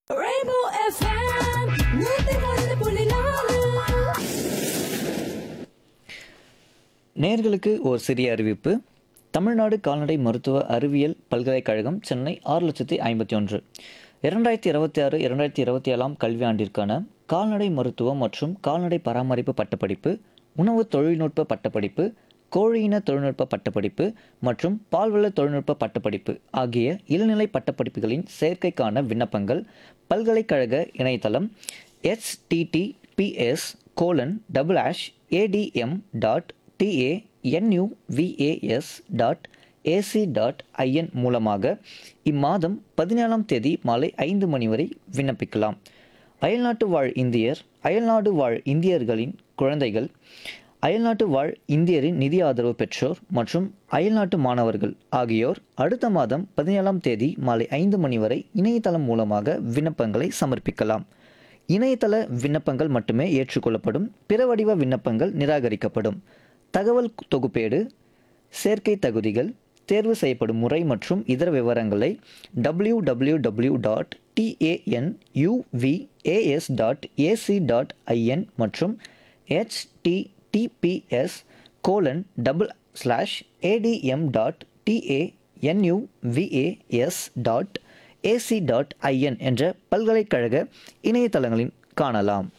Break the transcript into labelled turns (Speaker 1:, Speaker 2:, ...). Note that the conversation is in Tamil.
Speaker 1: Rainbow FM, நூத்தி ஒன்று புள்ளி நாலு
Speaker 2: நேர்களுக்கு ஒரு சிறிய அறிவிப்பு தமிழ்நாடு கால்நடை மருத்துவ அறிவியல் பல்கலைக்கழகம் சென்னை ஆறு லட்சத்தி ஐம்பத்தி ஒன்று இரண்டாயிரத்தி இருபத்தி ஆறு இரண்டாயிரத்தி இருபத்தி ஏழாம் கல்வியாண்டிற்கான கால்நடை மருத்துவம் மற்றும் கால்நடை பராமரிப்பு பட்டப்படிப்பு உணவு தொழில்நுட்ப பட்டப்படிப்பு கோழியின தொழில்நுட்ப பட்டப்படிப்பு மற்றும் பால்வள தொழில்நுட்ப பட்டப்படிப்பு ஆகிய இளநிலை பட்டப்படிப்புகளின் சேர்க்கைக்கான விண்ணப்பங்கள் பல்கலைக்கழக இணையதளம் https கோலன் டபுள் ஆஷ் ADM dot TANUVAS dot AC dot IN மூலமாக இம்மாதம் பதினேழாம் தேதி மாலை ஐந்து மணி வரை விண்ணப்பிக்கலாம் அயல்நாட்டு வாழ் இந்தியர் அயல்நாடு வாழ் இந்தியர்களின் குழந்தைகள் அயல்நாட்டு வாழ் இந்தியரின் நிதி ஆதரவு பெற்றோர் மற்றும் அயல்நாட்டு மாணவர்கள் ஆகியோர் அடுத்த மாதம் பதினேழாம் தேதி மாலை ஐந்து மணி வரை இணையதளம் மூலமாக விண்ணப்பங்களை சமர்ப்பிக்கலாம் இணையதள விண்ணப்பங்கள் மட்டுமே ஏற்றுக்கொள்ளப்படும் பிற வடிவ விண்ணப்பங்கள் நிராகரிக்கப்படும் தகவல் தொகுப்பேடு சேர்க்கை தகுதிகள் தேர்வு செய்யப்படும் முறை மற்றும் இதர விவரங்களை W W W dot TANUVAS dot AC dot IN மற்றும் https colon double slash ADM dot TANUVAS dot AC dot IN என்ற பல்கலைக்கழக இணையதளங்களில் காணலாம்